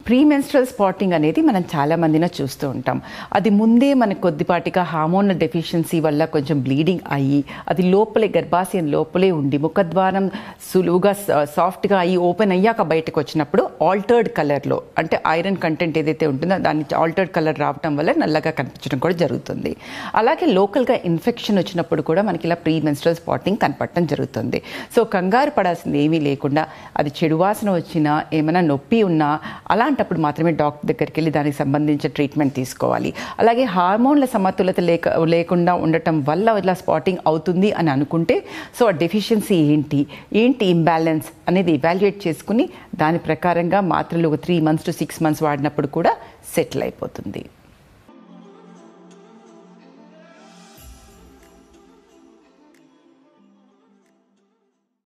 pre menstrual spotting అనేది మనం చాలా మందిన చూస్తూ ఉంటాం అది ముందే మనకు కొద్దిపాటిగా హార్మోన్ డెఫిషియన్సీ వల్ల కొంచెం బ్లీడింగ్ అయ్యి అది లోపలే గర్భాశయం లోపలే ఉండి ముఖద్వారం సులువుగా సాఫ్ట్గా అయ్యి ఓపెన్ అయ్యాక బయటకు వచ్చినప్పుడు ఆల్టర్డ్ కలర్లో అంటే ఐరన్ కంటెంట్ ఏదైతే ఉంటుందో దాన్ని ఆల్టర్డ్ కలర్ రావటం వల్ల నల్లగా కనిపించడం కూడా జరుగుతుంది అలాగే లోకల్గా ఇన్ఫెక్షన్ వచ్చినప్పుడు కూడా మనకి ఇలా ప్రీ మెన్స్ట్రల్ స్పాటింగ్ కనపడటం జరుగుతుంది సో కంగారు పడాల్సింది ఏమీ లేకుండా అది చెడు వాసన వచ్చినా ఏమైనా నొప్పి ఉన్నా అలాంటప్పుడు మాత్రమే డాక్టర్ దగ్గరికి వెళ్ళి దానికి సంబంధించిన ట్రీట్మెంట్ తీసుకోవాలి అలాగే హార్మోన్ల సమతులత లేక లేకుండా ఉండటం వల్ల ఇలా స్పాటింగ్ అవుతుంది అని అనుకుంటే సో ఆ డెఫిషియన్సీ ఏంటి ఏంటి ఇంబ్యాలెన్స్ అనేది ఇవాల్యుయేట్ చేసుకుని దాని ప్రకారంగా మాత్రలు ఒక three months to six months వాడినప్పుడు కూడా సెటిల్ అయిపోతుంది